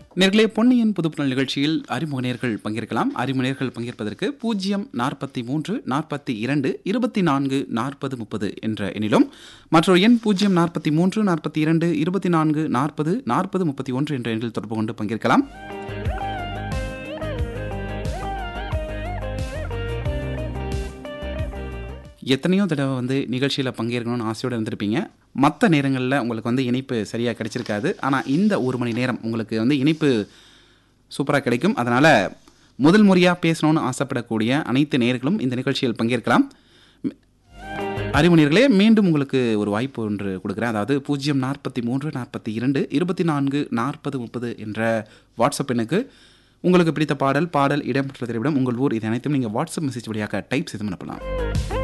நேர்களே பொன்னியின் புதுப்புணல் நிகழ்ச்சியில் அறிமுக நேர்கள் பங்கேற்கலாம் அறிமுக நேர்கள் பங்கேற்பதற்கு பூஜ்ஜியம் நாற்பத்தி மூன்று நாற்பத்தி இரண்டு இருபத்தி நான்கு நாற்பது முப்பது என்ற எண்ணிலும் மற்றொரு எண் பூஜ்ஜியம் நாற்பத்தி மூன்று நாற்பத்தி இரண்டு இருபத்தி நான்கு நாற்பது நாற்பது முப்பத்தி ஒன்று என்ற எண்ணில் தொடர்பு கொண்டு பங்கேற்கலாம் எத்தனையோ தடவை வந்து நிகழ்ச்சியில் பங்கேற்கணும்னு ஆசையோடு இருந்திருப்பீங்க மற்ற நேரங்களில் உங்களுக்கு வந்து இணைப்பு சரியாக கிடைச்சிருக்காது ஆனால் இந்த ஒரு மணி நேரம் உங்களுக்கு வந்து இணைப்பு சூப்பராக கிடைக்கும் அதனால் முதல் முறையாக பேசணும்னு ஆசைப்படக்கூடிய அனைத்து நேர்களும் இந்த நிகழ்ச்சியில் பங்கேற்கலாம் அறிமுனியர்களே மீண்டும் உங்களுக்கு ஒரு வாய்ப்பு ஒன்று கொடுக்குறேன் அதாவது பூஜ்ஜியம் நாற்பத்தி மூன்று நாற்பத்தி இரண்டு இருபத்தி நான்கு நாற்பது முப்பது என்ற வாட்ஸ்அப் எண்ணுக்கு உங்களுக்கு பிடித்த பாடல் பாடல் இடம்பெற்ற திரைப்படம் உங்கள் ஊர் இது அனைத்தும் நீங்கள் வாட்ஸ்அப் மெசேஜ் வழியாக டைப் செய்து அனுப்பலாம்